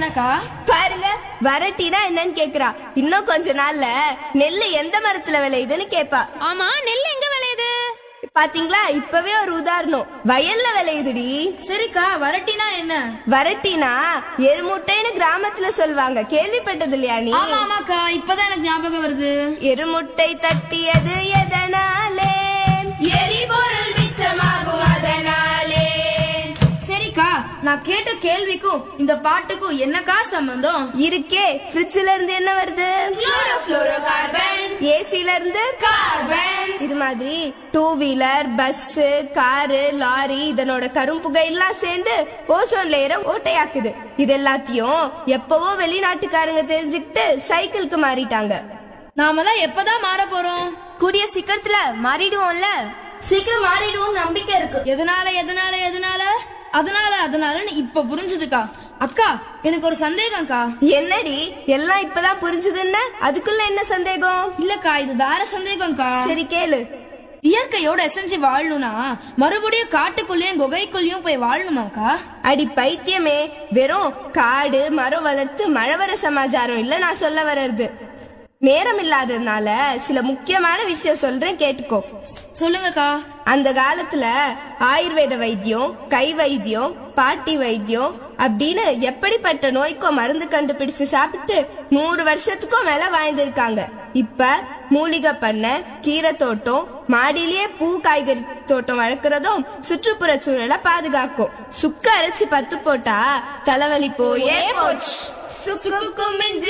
என்னக்கா பாருங்க வரட்டினா என்னன்னு கேக்குறா இன்னும் கொஞ்ச நாள்ல நெல்லு எந்த மரத்துல விளையுதுன்னு கேப்பா ஆமா நெல் எங்க விளையுது பாத்தீங்களா இப்பவே ஒரு உதாரணம் வயல்ல விளையுதுடி சரிக்கா வரட்டினா என்ன வரட்டினா எருமுட்டைன்னு கிராமத்துல சொல்லுவாங்க கேள்விப்பட்டது இல்லையா நீ ஆமா ஆமாக்கா இப்பதான் எனக்கு ஞாபகம் வருது எருமுட்டை தட்டியது எதனாலே எரிபொருள் மிச்சமாகும் அதனாலே சரிக்கா நான் கேட்ட கேள்விக்கும் இந்த பாட்டுக்கும் என்னக்கா சம்பந்தம் இருக்கே ஃப்ரிட்ஜ்ல இருந்து என்ன வருது ஏசில இருந்து கார்பன் இது மாதிரி two wheeler bus car lorry இதனோட கரும்புகை எல்லாம் சேர்ந்து ஓசோன் லேயரை ஓட்டையாக்குது இது எல்லாத்தையும் எப்பவோ வெளிநாட்டுக்காரங்க தெரிஞ்சுக்கிட்டு சைக்கிளுக்கு மாறிட்டாங்க நாமெல்லாம் எப்பதான் மாற போறோம் கூடிய சீக்கிரத்துல மாறிடுவோம்ல சீக்கிரம் மாறிடுவோம் நம்பிக்கை இருக்கு எதனால எதனால எதனால அதனால அதனாலன்னு இப்ப புரிஞ்சுதுக்கா அக்கா எனக்கு ஒரு சந்தேகம்க்கா என்னடி எல்லாம் இப்பதான் புரிஞ்சுதுன்னு அதுக்குள்ள என்ன சந்தேகம் இல்லக்கா இது வேற சந்தேகம்க்கா சரி கேளு இயற்கையோட எசைஞ்சு வாழணும்னா மறுபடியும் காட்டுக்குள்ளேயும் குகைக்குள்ளேயும் போய் வாழணுமாக்கா அடி பைத்தியமே வெறும் காடு மரம் வளர்த்து மழை வர சமாச்சாரம் இல்ல நான் சொல்ல வர்றது நேரம் இல்லாததுனால சில முக்கியமான விஷயம் சொல்றேன் கேட்டுக்கோ சொல்லுங்கக்கா அந்த காலத்துல ஆயுர்வேத வைத்தியம் கை வைத்தியம் பாட்டி வைத்தியம் அப்படின்னு எப்படிப்பட்ட நோய்க்கும் மருந்து கண்டுபிடிச்சு சாப்பிட்டு நூறு வருஷத்துக்கும் மேல வாழ்ந்திருக்காங்க இப்ப மூலிகை பண்ண கீரை தோட்டம் மாடியிலேயே பூ காய்கறி தோட்டம் வளர்க்கறதும் சுற்றுப்புற சூழலை பாதுகாக்கும் சுக்க அரைச்சு பத்து போட்டா தலைவலி போயே போச்சு சுக்குக்கும் மிஞ்சி